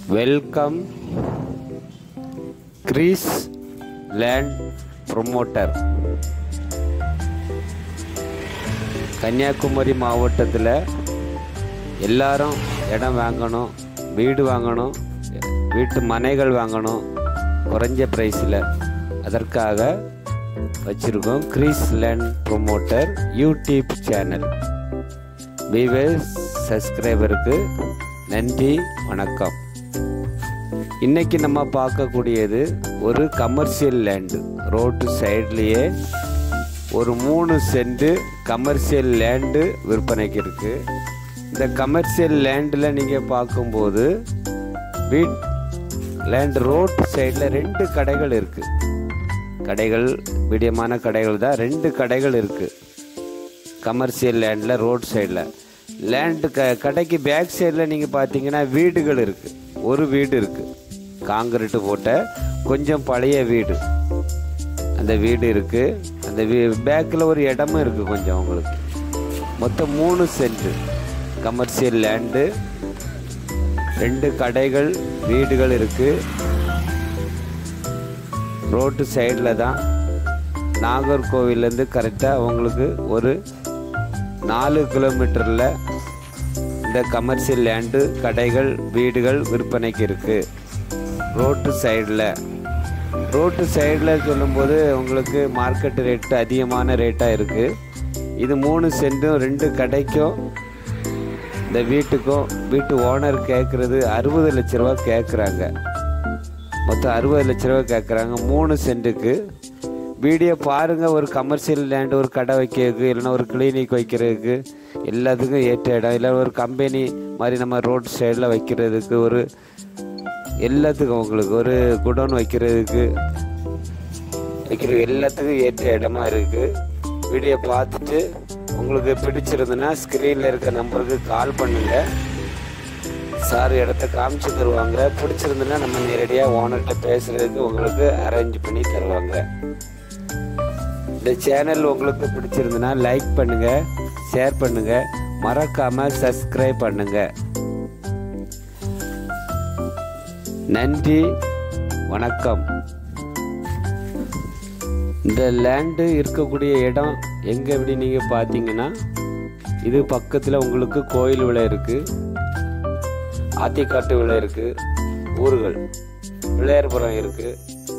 welcome Greece Land promoter Kanyakumari மாவட்டத்தில் எல்லாரும் இடம் வாங்கணும் வீடு வாங்கணும் வீட்டு மனைகள் வாங்கணும் குறைஞ்ச ப்ரைஸில் அதற்காக வச்சுருக்கோம் Greece Land promoter YouTube channel விவேஸ் சப்ஸ்கிரைபருக்கு நன்றி வணக்கம் இன்னைக்கு நம்ம பார்க்கக்கூடியது ஒரு கமர்ஷியல் லேண்டு ரோட்டு சைட்லேயே ஒரு மூணு சென்ட் கமர்ஷியல் லேண்டு விற்பனைக்கு இருக்கு இந்த கமர்ஷியல் லேண்டில் நீங்கள் பார்க்கும்போது வீட் லேண்ட் ரோட் சைடில் ரெண்டு கடைகள் இருக்கு கடைகள் மீடியமான கடைகள் தான் ரெண்டு கடைகள் இருக்கு கமர்ஷியல் லேண்டில் ரோட் சைடில் லேண்டு க கடைக்கு பேக் சைடில் நீங்கள் பார்த்தீங்கன்னா வீடுகள் இருக்குது ஒரு வீடு இருக்குது காங்கிரீட்டு போட்ட கொஞ்சம் பழைய வீடு அந்த வீடு இருக்குது அந்த வீ பேக்கில் ஒரு இடமும் இருக்குது கொஞ்சம் உங்களுக்கு மொத்தம் மூணு சென்ட் கமர்ஷியல் லேண்டு ரெண்டு கடைகள் வீடுகள் இருக்குது ரோட்டு சைடில் தான் நாகர்கோவிலேருந்து கரெக்டாக உங்களுக்கு ஒரு நாலு கிலோமீட்டரில் இந்த கமர்ஷியல் லேண்டு கடைகள் வீடுகள் விற்பனைக்கு இருக்குது ரோட்டு சைடில் ரோட்டு சைடில் சொல்லும்போது உங்களுக்கு மார்க்கெட் ரேட்டு அதிகமான ரேட்டாக இருக்குது இது மூணு சென்டும் ரெண்டு கடைக்கும் இந்த வீட்டுக்கும் வீட்டு ஓனர் கேட்குறது அறுபது லட்ச ரூபா கேட்குறாங்க மொத்தம் அறுபது லட்ச ரூபா கேட்குறாங்க மூணு சென்ட்டுக்கு வீடியோ பாருங்கள் ஒரு கமர்ஷியல் லேண்ட் ஒரு கடை வைக்கிறதுக்கு இல்லைன்னா ஒரு கிளினிக் வைக்கிறதுக்கு எல்லாத்துக்கும் ஏற்ற இடம் இல்லை ஒரு கம்பெனி மாதிரி நம்ம ரோட் சைடில் வைக்கிறதுக்கு ஒரு எல்லாத்துக்கும் உங்களுக்கு ஒரு குடோன் வைக்கிறதுக்கு வைக்கிற எல்லாத்துக்கும் ஏற்ற இடமா இருக்குது வீடியோ பார்த்துட்டு உங்களுக்கு பிடிச்சிருந்துன்னா ஸ்க்ரீனில் இருக்க நம்பருக்கு கால் பண்ணுங்கள் சார் இடத்த காமிச்சு தருவாங்க பிடிச்சிருந்துன்னா நம்ம நேரடியாக ஓனர்கிட்ட பேசுகிறதுக்கு உங்களுக்கு அரேஞ்ச் பண்ணி தருவாங்க இந்த சேனல் உங்களுக்கு பிடிச்சிருந்துன்னா லைக் பண்ணுங்க ஷேர் பண்ணுங்க மறக்காம சப்ஸ்கிரைப் பண்ணுங்க நன்றி வணக்கம் இந்த லேண்டு இருக்கக்கூடிய இடம் எங்கே எப்படி நீங்கள் பார்த்தீங்கன்னா இது பக்கத்தில் உங்களுக்கு கோயில் விலை இருக்குது ஆத்திக்காட்டு விலை இருக்குது ஊர்கள் பிள்ளையார்புரம் இருக்குது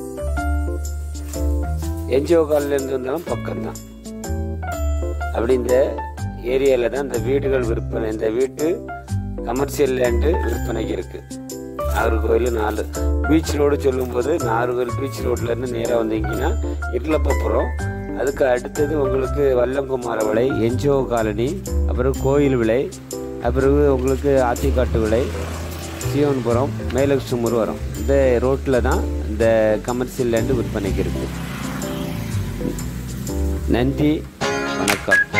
என்ஜிஓ காலிலேருந்து இருந்தாலும் பக்கம்தான் அப்படி இந்த ஏரியாவில் தான் இந்த வீடுகள் விற்பனை இந்த வீட்டு கமர்ஷியல் லேண்டு விற்பனைக்கு இருக்குது நாகர்கோவில் நாலு பீச் ரோடு சொல்லும்போது நாகர்கோவில் பீச் ரோட்லேருந்து நேராக வந்தீங்கன்னா இருளப்பப்புறம் அதுக்கு அடுத்தது உங்களுக்கு வல்லங்குமார விலை என்ஜிஓ காலனி அப்புறம் கோயில் விலை அப்புறம் உங்களுக்கு ஆத்திக்காட்டு விலை சியோன்புரம் மேலக்சுமூர் வரும் இந்த ரோட்டில் தான் இந்த கமர்ஷியல் லேண்டு விற்பனைக்கு இருக்குது நன்றி வணக்கம்